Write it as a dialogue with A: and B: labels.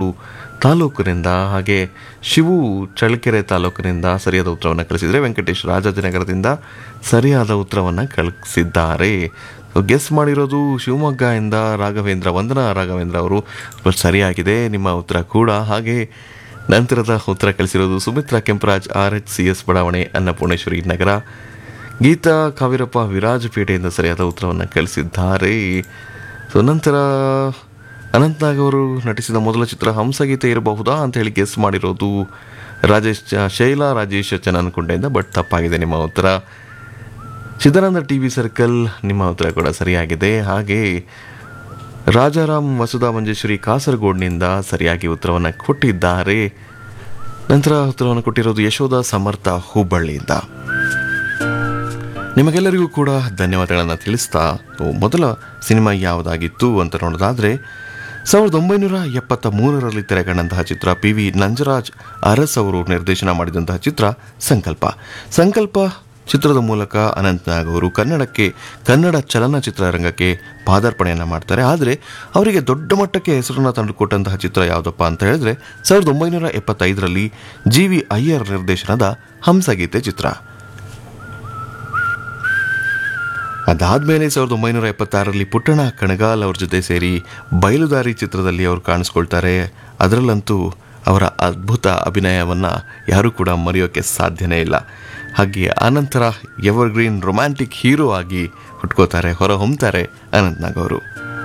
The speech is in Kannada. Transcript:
A: ತಾಲೂಕಿನಿಂದ ಹಾಗೆ ಶಿವು ಚಳ್ಳಕೆರೆ ತಾಲೂಕಿನಿಂದ ಸರಿಯಾದ ಉತ್ತರವನ್ನು ಕಳಿಸಿದರೆ ವೆಂಕಟೇಶ್ ರಾಜಾಜಿನಗರದಿಂದ ಸರಿಯಾದ ಉತ್ತರವನ್ನು ಕಳಿಸಿದ್ದಾರೆ ಗೆಸ್ ಮಾಡಿರೋದು ಶಿವಮೊಗ್ಗದಿಂದ ರಾಘವೇಂದ್ರ ವಂದನಾ ರಾಘವೇಂದ್ರ ಅವರು ಬಟ್ ಸರಿಯಾಗಿದೆ ನಿಮ್ಮ ಉತ್ತರ ಕೂಡ ಹಾಗೆ ನಂತರದ ಉತ್ತರ ಕಳಿಸಿರೋದು Sumitra Kemparaj R H C S ಬಡಾವಣೆ ಅನ್ನಪೂರ್ಣೇಶ್ವರಿ ನಗರ ಗೀತಾ ಕಾವಿರಪ್ಪ ವಿರಾಜಪೇಟೆಯಿಂದ ಸರಿಯಾದ ಉತ್ತರವನ್ನು ಕಳಿಸಿದ್ದಾರೆ ಸೊ ನಂತರ ಅನಂತನಾಗ್ ಅವರು ನಟಿಸಿದ ಮೊದಲ ಚಿತ್ರ ಹಂಸಗೀತೆ ಇರಬಹುದಾ ಅಂತ ಹೇಳಿ ಗೆಸ್ ಮಾಡಿರೋದು ರಾಜೇಶ್ ಚ- ಶೈಲಾ ರಾಜೇಶ್ ಚನ್ನನ್ಕುಂಡೆಯಿಂದ ಬಟ್ ತಪ್ಪಾಗಿದೆ ನಿಮ್ಮ ಉತ್ತರ ಸಿದ್ಧಾನಂದ ಟಿ ವಿ ಸರ್ಕಲ್ ನಿಮ್ಮ ಉತ್ತರ ಕೂಡ ಸರಿಯಾಗಿದೆ ಹಾಗೆ ರಾಜಾರಾಮ್ ವಸುಧಾ ಮಂಜೇಶ್ವರಿ ಕಾಸರಗೋಡ್ನಿಂದ ಸರಿಯಾಗಿ ಉತ್ತರವನ್ನು ಕೊಟ್ಟಿದ್ದಾರೆ ನಂತರ ಉತ್ತರವನ್ನು ಕೊಟ್ಟಿರೋದು ಯಶೋಧ ಸಮರ್ಥ ಹುಬ್ಬಳ್ಳಿಯಿಂದ ನಿಮಗೆಲ್ಲರಿಗೂ ಕೂಡ ಧನ್ಯವಾದಗಳನ್ನು ತಿಳಿಸ್ತಾ ಓ, ಮೊದಲ ಸಿನಿಮಾ ಯಾವುದಾಗಿತ್ತು ಅಂತ ನೋಡೋದಾದರೆ ಸಾವಿರದ ಒಂಬೈನೂರ ಎಪ್ಪತ್ತ ಮೂರರಲ್ಲಿ ತೆರೆಕಂಡಂತಹ ಚಿತ್ರ ಪಿ ವಿ ನಂಜರಾಜ್ ಅರಸ್ ಅವರು ನಿರ್ದೇಶನ ಮಾಡಿದಂತಹ ಚಿತ್ರ ಸಂಕಲ್ಪ ಸಂಕಲ್ಪ ಚಿತ್ರದ ಮೂಲಕ ಅನಂತನಾಗ್ ಅವರು ಕನ್ನಡಕ್ಕೆ ಕನ್ನಡ ಚಲನಚಿತ್ರರಂಗಕ್ಕೆ ಪಾದಾರ್ಪಣೆಯನ್ನು ಮಾಡ್ತಾರೆ ಆದರೆ ಅವರಿಗೆ ದೊಡ್ಡ ಮಟ್ಟಕ್ಕೆ ಹೆಸರನ್ನು ತಂದುಕೊಟ್ಟಂತಹ ಚಿತ್ರ ಯಾವುದಪ್ಪ ಅಂತ ಹೇಳಿದ್ರೆ ಸಾವಿರದ ಒಂಬೈನೂರ ಎಪ್ಪತ್ತೈದರಲ್ಲಿ ಜಿ ವಿ ಅಯ್ಯರ್ ನಿರ್ದೇಶನದ ಹಂಸಗೀತೆ ಚಿತ್ರ ಅದಾದಮೇಲೆ ಸಾವಿರದ ಒಂಬೈನೂರ ಎಪ್ಪತ್ತಾರರಲ್ಲಿ ಪುಟ್ಟಣ ಕಣಗಾಲ್ ಅವ್ರ ಜೊತೆ ಸೇರಿ ಬಯಲುದಾರಿ ಚಿತ್ರದಲ್ಲಿ ಅವರು ಕಾಣಿಸ್ಕೊಳ್ತಾರೆ ಅದರಲ್ಲಂತೂ ಅವರ ಅದ್ಭುತ ಅಭಿನಯವನ್ನು ಯಾರೂ ಕೂಡ ಮರೆಯೋಕ್ಕೆ ಸಾಧ್ಯನೇ ಇಲ್ಲ ಹಾಗೆ ಆನಂತರ ಎವರ್ಗ್ರೀನ್ ರೊಮ್ಯಾಂಟಿಕ್ ಹೀರೋ ಆಗಿ ಹುಟ್ಕೋತಾರೆ ಹೊರ ಹೊಮ್ತಾರೆ ಅನಂತ್ನಾಗ್ ಅವರು